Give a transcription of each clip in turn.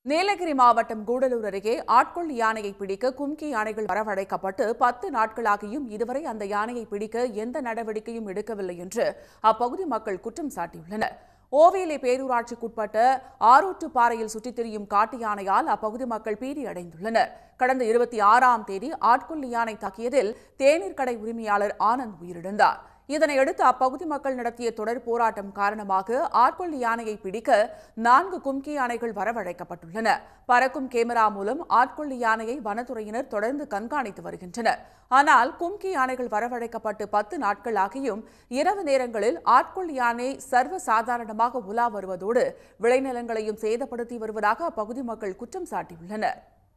நீலகிரி மாவட்டம் கூடலூர் அருகே ஆட்கொள் யானையை பிடிக்க கும்கி யானைகள் வரவழைக்கப்பட்டு பத்து நாட்களாகியும் இதுவரை அந்த யானையை பிடிக்க எந்த நடவடிக்கையும் எடுக்கவில்லை என்று அப்பகுதி மக்கள் குற்றம் சாட்டியுள்ளனர் ஓவேலை பேரூராட்சிக்குட்பட்ட ஆரூற்றுப்பாறையில் சுற்றித் திரியும் காட்டு யானையால் அப்பகுதி மக்கள் பீதி அடைந்துள்ளனர் கடந்த இருபத்தி ஆறாம் தேதி ஆட்கொல்லி யானை தாக்கியதில் தேநீர் கடை உரிமையாளர் ஆனந்த் உயிரிழந்தார் இதனையடுத்து அப்பகுதி மக்கள் நடத்திய தொடர் போராட்டம் காரணமாக ஆட்கொள்ளி யானையை பிடிக்க நான்கு கும்கி யானைகள் வரவழைக்கப்பட்டுள்ளன பறக்கும் கேமரா மூலம் ஆட்கொள்ளி யானையை வனத்துறையினர் தொடர்ந்து கண்காணித்து வருகின்றனர் ஆனால் கும்கி யானைகள் வரவழைக்கப்பட்டு பத்து நாட்கள் ஆகியும் இரவு நேரங்களில் ஆட்கொள்ளி யானை சர்வ சாதாரணமாக உலா வருவதோடு விளைநிலங்களையும் சேதப்படுத்தி வருவதாக அப்பகுதி மக்கள் குற்றம் சாட்டியுள்ளனர்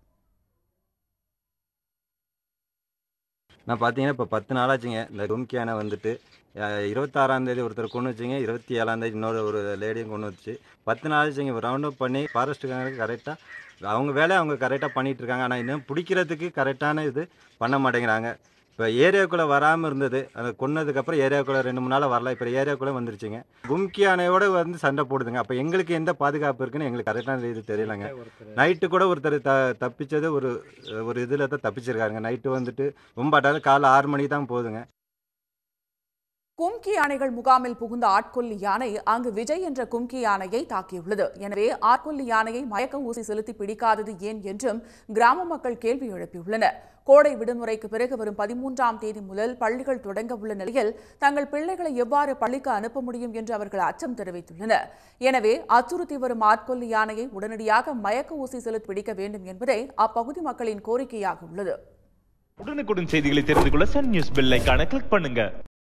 நான் பார்த்தீங்கன்னா இப்போ பத்து நாளாச்சுங்க இந்த டும்கியானை வந்துட்டு அஹ், இருபத்தாறாம் தேதி ஒருத்தர் கொண்டு வச்சிங்க இருபத்தி ஏழாம் தேதி இன்னொரு ஒரு லேடியும் கொண்டு வச்சு பத்து நாளாச்சுங்க ரவுண்ட் அப் பண்ணி ஃபாரஸ்ட்டுக்காரங்க கரெக்டாக அவங்க வேலையை அவங்க கரெக்டாக பண்ணிட்டு இருக்காங்க ஆனால் இன்னும் பிடிக்கிறதுக்கு கரெக்டான இது பண்ண மாட்டேங்கிறாங்க இப்போ ஏரியாக்குள்ளே வராமல் இருந்தது அதை கொன்னதுக்கப்புறம் ஏரியாக்குள்ளே ரெண்டு மூணு நாளாக வரல இப்போ ஏரியாக்குள்ளே வந்துருச்சுங்க கும்கி யானையோட வந்து சண்டை போடுதுங்க அப்போ எங்களுக்கு எந்த பாதுகாப்பு இருக்குன்னு எங்களுக்கு கரெக்டான இது தெரியலங்க நைட்டு கூட ஒருத்தர் த தப்பிச்சது ஒரு ஒரு இதில் தான் தப்பிச்சிருக்காருங்க நைட்டு வந்துட்டு ரொம்ப அட்டாவது காலைல ஆறு மணிக்கு தான் போகுதுங்க கும்கி யானைகள் முகாமில் புகுந்த ஆட்கொல்லி யானை அங்கு விஜய் என்ற கும்கி யானையை தாக்கியுள்ளது எனவே ஆட்கொல்லி யானையை மயக்க ஊசி செலுத்தி பிடிக்காதது ஏன் என்றும் கிராம மக்கள் கேள்வி எழுப்பியுள்ளனர் கோடை விடுமுறைக்கு பிறகு வரும் பதிமூன்றாம் தேதி முதல் பள்ளிகள் தொடங்க உள்ள நிலையில் தங்கள் பிள்ளைகளை எவ்வாறு பள்ளிக்கு அனுப்ப முடியும் என்று அவர்கள் அச்சம் தெரிவித்துள்ளனர் எனவே அச்சுறுத்தி வரும் ஆட்கொல்லி யானையை உடனடியாக மயக்க ஊசி செலுத்தி பிடிக்க வேண்டும் என்பதே அப்பகுதி மக்களின் கோரிக்கையாக உள்ளது உடனுக்குடன் செய்திகளை தெரிந்து கொள்ள சன் நியூஸ் பெல் ஐகானை கிளிக் பண்ணுங்க